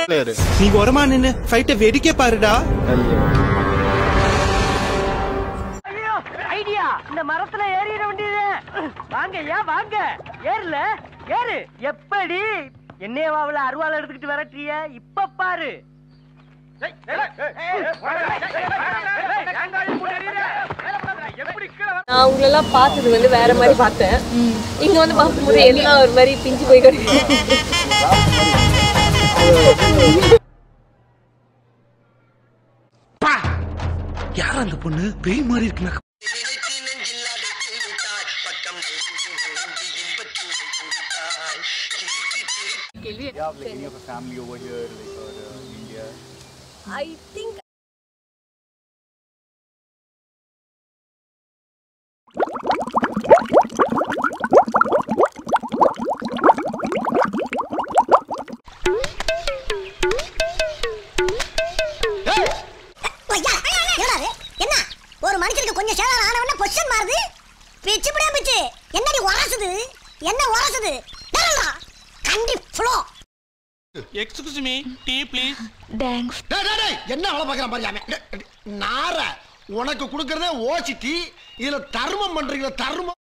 player நீ ஓரமா நின்னு ஃபைட்டை வேடிக்கை பாருடா ஐயோ ஐடியா இந்த மரத்துல ஏறிட வேண்டியது வாங்க ஏன் வாங்க ஏறுல ஏறு எப்படி என்னையவாவுல அருவாள் எடுத்துக்கிட்டு விரட்டிய இப்ப பாரு நான் உங்களெல்லாம் பார்த்தது வந்து வேற மாதிரி பார்த்தேன் இங்க வந்து பார்க்கும்போது எல்லாம் ஒரு மாதிரி பிஞ்சு போய் கிடக்கு யார் அந்த பொண்ணு பேய் மாதிரி இருக்குண்ணா ஐ திங்க் என்னது என்ன ஒரு மனுஷனுக்கு கொஞ்சம் சேதாரம் ஆனவன பொசிஷன் மாறுது பிச்சு பிடியா பிச்சு என்னடி உரசுது என்ன உரசுது டேரல்டா கண்டி ஃப்ளோ excuse me tea please thanks டேய், டேய், டேய், என்ன அவ்வளவு பாக்குற பாரியாமே நார உனக்கு கொடுக்கறதே ஓசிட்டி இதுல தர்மம் பண்றீங்களா தர்மம்